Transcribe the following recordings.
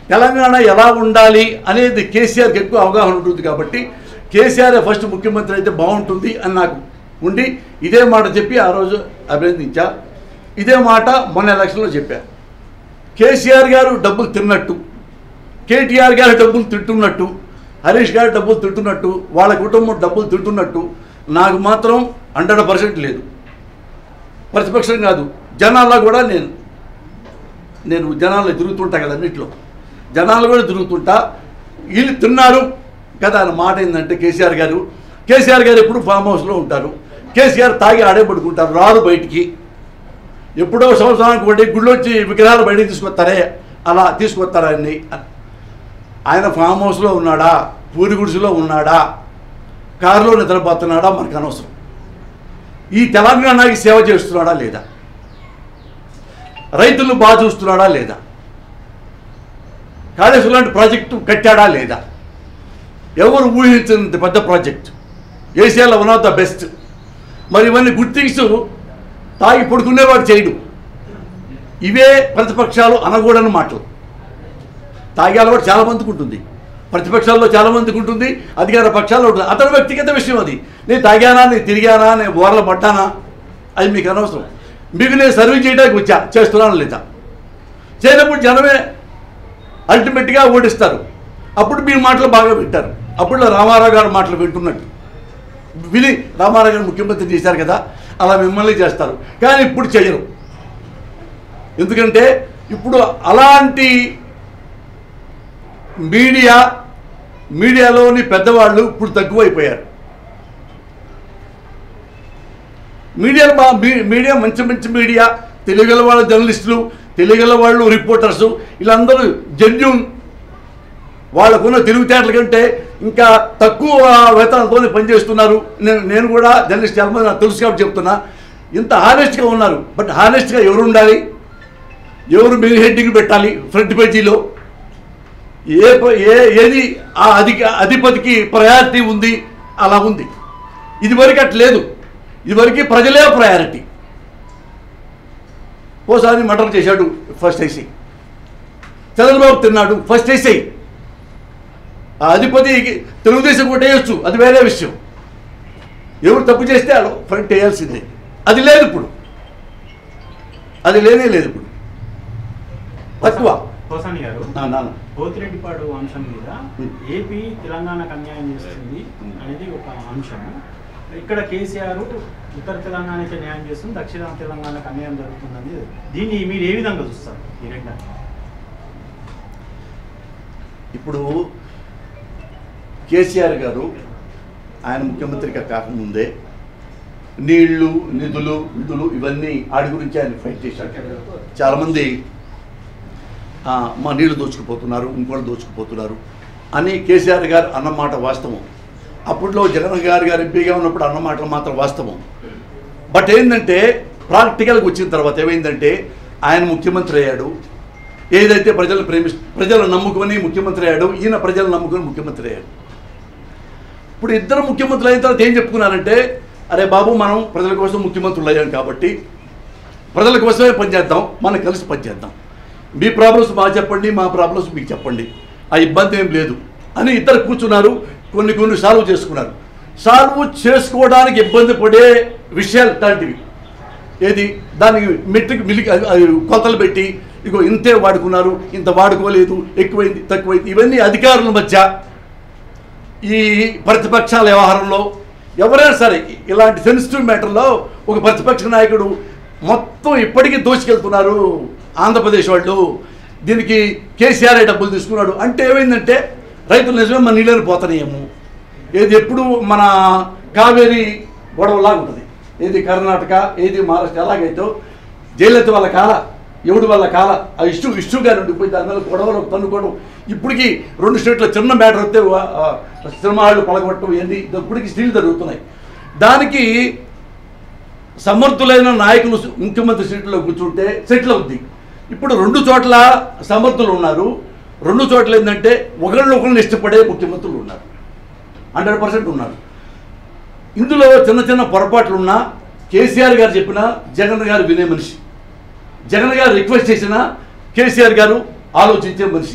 తెలంగాణ ఎలా ఉండాలి అనేది కేసీఆర్కి ఎక్కువ అవగాహన ఉంటుంది కాబట్టి కేసీఆర్ ఫస్ట్ ముఖ్యమంత్రి అయితే బాగుంటుంది అని నాకు ఉండి ఇదే మాట చెప్పి ఆ రోజు అభినందించా ఇదే మాట మొన్న ఎలక్షన్లో చెప్పా కేసీఆర్ గారు డబ్బులు తిన్నట్టు కేటీఆర్ గారు డబ్బులు తింటున్నట్టు హరీష్ గారు డబ్బులు తింటున్నట్టు వాళ్ళ కుటుంబం డబ్బులు తింటున్నట్టు నాకు మాత్రం హండ్రెడ్ పర్సెంట్ లేదు ప్రతిపక్షం కాదు జనాల్లో కూడా నేను నేను జనాల్లో తిరుగుతుంటా కదా అన్నింటిలో జనాలు కూడా తిరుగుతుంటా వీళ్ళు తిన్నారు కదా అన్న మాట ఏంటంటే కేసీఆర్ గారు కేసీఆర్ గారు ఎప్పుడు ఫామ్ హౌస్లో ఉంటారు కేసీఆర్ తాగి ఆడే పడుకుంటారు రారు బయటికి ఎప్పుడో సంవత్సరానికి ఒకటి గుళ్ళు వచ్చి విగ్రహాలు బయటికి తీసుకొస్తారే అలా తీసుకొస్తారా అన్ని ఆయన ఫామ్ హౌస్లో ఉన్నాడా పూరి గుడిసెలో ఉన్నాడా కారులో నిద్రపోతున్నాడా మనకు అనవసరం ఈ తెలంగాణకి సేవ చేస్తున్నాడా లేదా రైతులను బాగా చూస్తున్నాడా లేదా కాళేశ్వరం లాంటి ప్రాజెక్టు కట్టాడా లేదా ఎవరు ఊహించినంత పెద్ద ప్రాజెక్ట్ ఏషియాలో వన్ ఆఫ్ ద బెస్ట్ మరి ఇవన్నీ గుర్తించు తాగి పడుకునేవాడు చేయడు ఇవే ప్రతిపక్షాలు అనకూడని మాటలు తాగే అలవాటు చాలా మందికి ఉంటుంది ప్రతిపక్షాల్లో చాలా మందికి ఉంటుంది అధికార పక్షాల్లో ఉంటుంది అతని వ్యక్తిగత విషయం అది నేను తాగానా నేను తిరిగానా నేను బోర్ల పడ్డానా అది మీకు అనవసరం మీకు నేను సర్వీస్ చేయడానికి వచ్చా చేస్తున్నాను లేదా చేయనప్పుడు జనమే అల్టిమేట్గా ఓడిస్తారు అప్పుడు మీ మాటలు బాగా వింటారు అప్పుడు రామారావు గారి మాటలు వింటున్నట్టు విని రామారావు గారు ముఖ్యమంత్రి చేశారు కదా అలా మిమ్మల్ని చేస్తారు కానీ ఇప్పుడు చేయరు ఎందుకంటే ఇప్పుడు అలాంటి మీడియా మీడియాలోని పెద్దవాళ్ళు ఇప్పుడు తక్కువైపోయారు మీడియా మా మీ- మీడియా మంచి మంచి మీడియా తెలుగుల వాళ్ళ జర్నలిస్టులు తెలుగుల వాళ్ళు రిపోర్టర్స్ వీళ్ళందరూ జెన్యున్ వాళ్ళకున్న తెలివితేటల కంటే ఇంకా తక్కువ వేతనంతో పనిచేస్తున్నారు నేను నేను కూడా జర్నలిస్ట్ చాలా మంది నాకు తెలుసు కాబట్టి చెప్తున్నా ఇంత హానెస్ట్గా ఉన్నారు బట్ హానెస్ట్గా ఎవరు ఉండాలి ఎవరు మెయిన్ హెడ్డింగ్ పెట్టాలి ఫ్రంట్ పేజీలో ఏ ప- ఏ ఏది ఆ అధిక అధిపతికి ప్రయారిటీ ఉంది అలా ఉంది ఇదివరకు అట్లా లేదు ఇదివరకు ప్రజలే ప్రయారిటీ ఓసారి మర్డర్ చేశాడు ఫస్ట్ ఐసీ చంద్రబాబు తిన్నాడు ఫస్ట్ ఐసీ ఆ అధిపతి తెలుగుదేశం కూడా వేయచ్చు అది వేరే విషయం ఎవరు తప్పు చేస్తే వాళ్ళు ఫ్రంట్ వేయాల్సిందే అది లేదు ఇప్పుడు అది లేనే లేదు ఇప్పుడు తక్కువ పోసాని గారు నా నాన్న పోతిరెడ్డిపాడు అంశం మీద Hmm. ఏపీ తెలంగాణకు అన్యాయం చేస్తుంది Hmm. అనేది ఒక అంశం ఇక్కడ కేసీఆర్ ఉత్తర తెలంగాణకి న్యాయం చేస్తుంది దక్షిణ తెలంగాణకు అన్యాయం జరుగుతుందని దీన్ని మీరు ఏ విధంగా చూస్తారు ఈ రెండాన్ని ఇప్పుడు కేసీఆర్ గారు ఆయన ముఖ్యమంత్రిగా కాకముందే నీళ్లు నిధులు విధులు ఇవన్నీ ఆడి గురించి ఆయన ఫైట్ చేశారు చాలామంది ఆ, మా నీళ్లు దోచుకుపోతున్నారు ఇంకోళ్ళు దోచుకుపోతున్నారు అని కేసీఆర్ గారు అన్నమాట వాస్తవం అప్పట్లో జగన్ గారు గారు ఎంపీగా ఉన్నప్పుడు అన్నమాటలు మాత్రం వాస్తవం బట్ ఏంటంటే ప్రాక్టికల్గా వచ్చిన తర్వాత ఏమైందంటే ఆయన ముఖ్యమంత్రి అయ్యాడు ఏదైతే ప్రజలు ప్రేమి ప్రజలు నమ్ముకొని ముఖ్యమంత్రి అయ్యాడు ఈయన ప్రజలు నమ్ముకొని ముఖ్యమంత్రి అయ్యాడు ఇప్పుడు ఇద్దరు ముఖ్యమంత్రులు అయిన తర్వాత ఏం చెప్పుకున్నారంటే అరే బాబు మనం ప్రజల కోసం ముఖ్యమంత్రులు అయ్యాం కాబట్టి ప్రజల కోసమే పనిచేద్దాం మనం కలిసి పనిచేద్దాం మీ ప్రాబ్లమ్స్ మాకు చెప్పండి మా ప్రాబ్లమ్స్ మీకు చెప్పండి ఆ ఇబ్బంది ఏం లేదు అని ఇద్దరు కూర్చున్నారు కొన్ని కొన్ని సాల్వ్ చేసుకున్నారు సాల్వ్ చేసుకోవడానికి ఇబ్బంది పడే విషయాలు ఇట్లాంటివి ఏది దానికి మెట్రిక్ మిలికి అది- అది కొలతలు పెట్టి ఇగో ఇంతే వాడుకున్నారు ఇంత వాడుకోలేదు ఎక్కువైంది తక్కువైంది ఇవన్నీ అధికారుల మధ్య ఈ ప్రతిపక్షాల వ్యవహారంలో ఎవరైనా సరే ఇలాంటి సెన్సిటివ్ మ్యాటర్లో ఒక ప్రతిపక్ష నాయకుడు మొత్తం ఇప్పటికీ దోచుకెళ్తున్నారు ఆంధ్రప్రదేశ్ వాళ్ళు దీనికి కేసీఆర్ డబ్బులు తీసుకున్నాడు అంటే ఏమైందంటే రైతులు నిజమే మన నీళ్ళని పోతానేమో ఏది ఎప్పుడు మన కావేరి గొడవలాగా ఉంటుంది ఏది కర్ణాటక ఏది మహారాష్ట్ర ఎలాగైతే జయలలిత వాళ్ళ కాల ఎవడి వాళ్ళ కాల ఆ ఇష్యూ ఇష్యూగా ఉండిపోయి దాని మీద గొడవలు తన్నుకోవడం ఇప్పటికీ రెండు స్టేట్ల చిన్న మ్యాటర్ వస్తే వా- ఆ, సినిమాలు పలగొట్టడం ఇవన్నీ ఇప్పటికీ స్టిల్ జరుగుతున్నాయి దానికి సమర్థులైన నాయకులు ముఖ్యమంత్రి సీట్లో కూర్చుంటే సెటిల్ అవుద్ది ఇప్పుడు రెండు చోట్ల సమర్థులు ఉన్నారు రెండు చోట్ల ఏంటంటే ఒకళ్ళు ఒకరిని ఇష్టపడే ముఖ్యమంత్రులు ఉన్నారు హండ్రెడ్ పర్సెంట్ ఉన్నారు ఇందులో చిన్న చిన్న పొరపాట్లు ఉన్నా కేసీఆర్ గారు చెప్పిన జగన్ గారు వినే మనిషి జగన్ గారు రిక్వెస్ట్ చేసిన కేసీఆర్ గారు ఆలోచించే మనిషి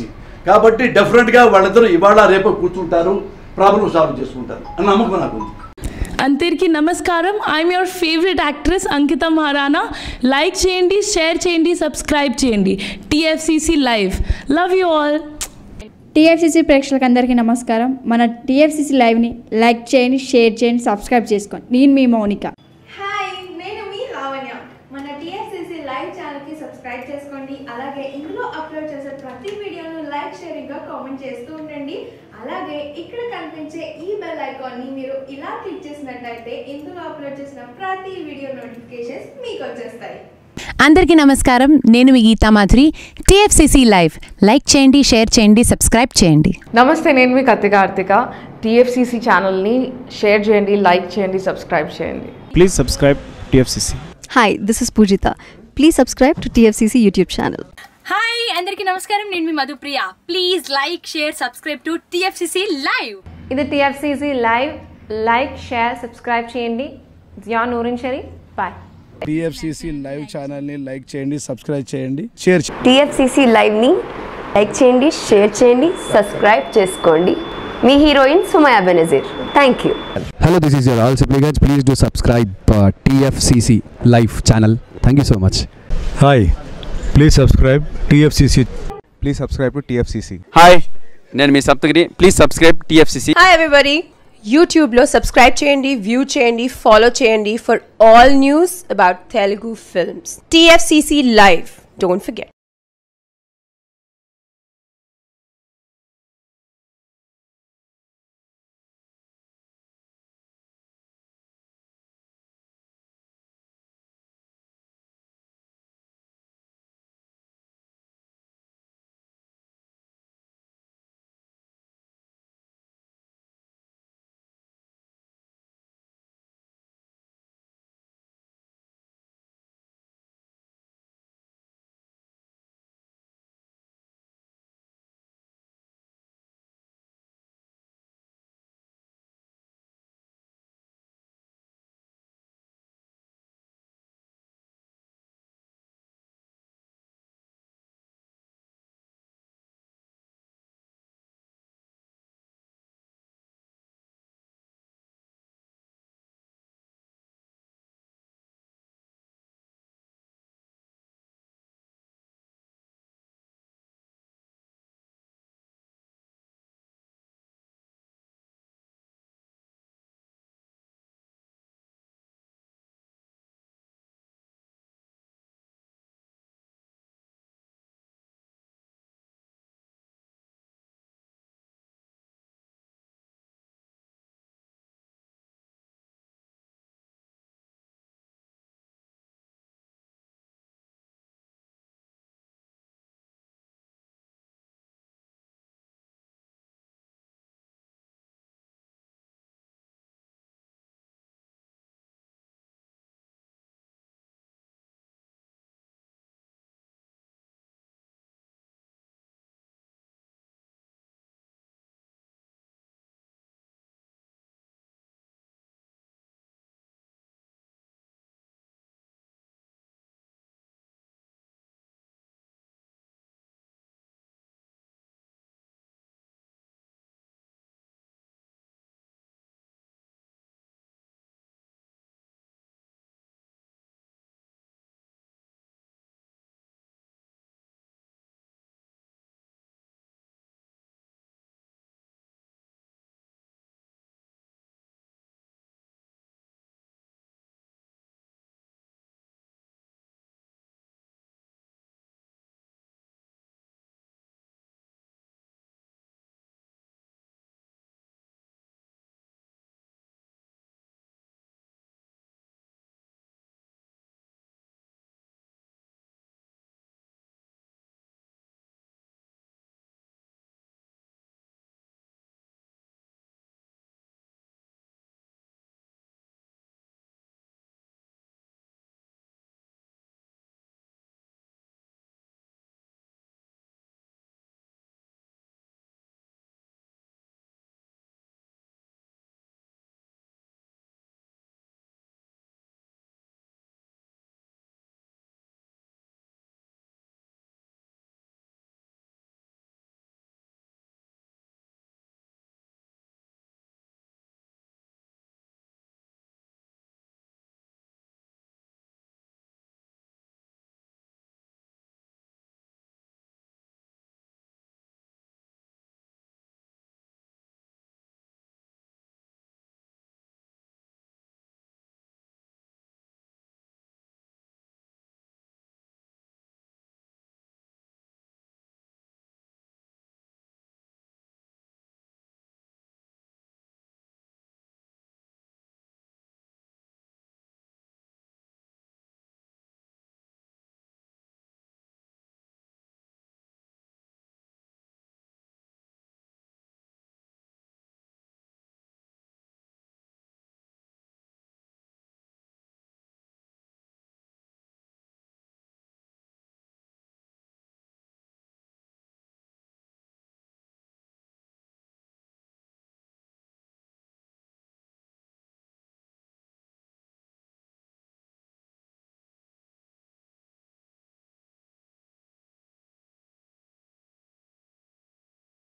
కాబట్టి డెఫినెట్గా వాళ్ళిద్దరూ ఇవాళ రేపు కూర్చుంటారు ప్రాబ్లం సాల్వ్ చేసుకుంటారు అని నమ్మకం నాకు ఉంది అందరికీ నమస్కారం I'm your favourite actress Ankita Maharana like చేయండి షేర్ చేయండి సబ్స్క్రైబ్ చేయండి TFCC live love you all TFCC ప్రేక్షకులకు అందరికీ నమస్కారం మన టీఎఫ్సీసీ లైవ్ని లైక్ చేయండి షేర్ చేయండి సబ్స్క్రైబ్ చేసుకోండి నేను మీ మౌనిక హాయ్ నేను మీ లావణ్య మన టీఎస్సీసీ లైవ్ ఛానల్కి సబ్స్క్రైబ్ చేసుకోండి అలాగే ఇందులో అప్లోడ్ చేసే ప్రతి వీడియోను లైక్ షేరింగ్గా కామెంట్ చేస్తూ ఉండండి అలాగే ఇక్కడ కనిపించే ఈ బెల్ ఐకాన్ని మీరు ఇలా క్లిక్ చేసినట్లయితే ఇందులో అప్లోడ్ చేసిన ప్రతి వీడియో నోటిఫికేషన్స్ మీకు వచ్చేస్తాయి అందరికీ నమస్కారం నేను మీ Geetha Madhuri TFCC live like చేయండి షేర్ చేయండి సబ్స్క్రైబ్ చేయండి నమస్తే నేను మీ కత్తి కార్తిక టీఎఫ్సిసి ఛానల్ని షేర్ చేయండి లైక్ చేయండి సబ్స్క్రైబ్ చేయండి Please subscribe TFCC. Hi, this is Pujita. Please subscribe to TFCC YouTube channel. Hi అందరికీ నమస్కారం నేను మీ Madhupriya please like share subscribe to TFCC live ఇది TFCC live like share subscribe చేయండి Zia Noorin Shari bye TFCC live ఛానల్ని like చేయండి subscribe చేయండి share TFCC లైవ్ని లైక్ చేయండి షేర్ చేయండి సబ్స్క్రైబ్ చేసుకోండి మీ heroine Sumaya Benazir thank you Hello, this is your all supplicants. Please do subscribe uh, TFCC live channel. Thank you so much. Hi, please subscribe TFCC. Please subscribe to TFCC. Hi నేను మీ Saptagiri please subscribe TFCC hi everybody యూట్యూబ్లో subscribe చేయండి view చేయండి follow చేయండి for all news about Telugu films TFCC live don't forget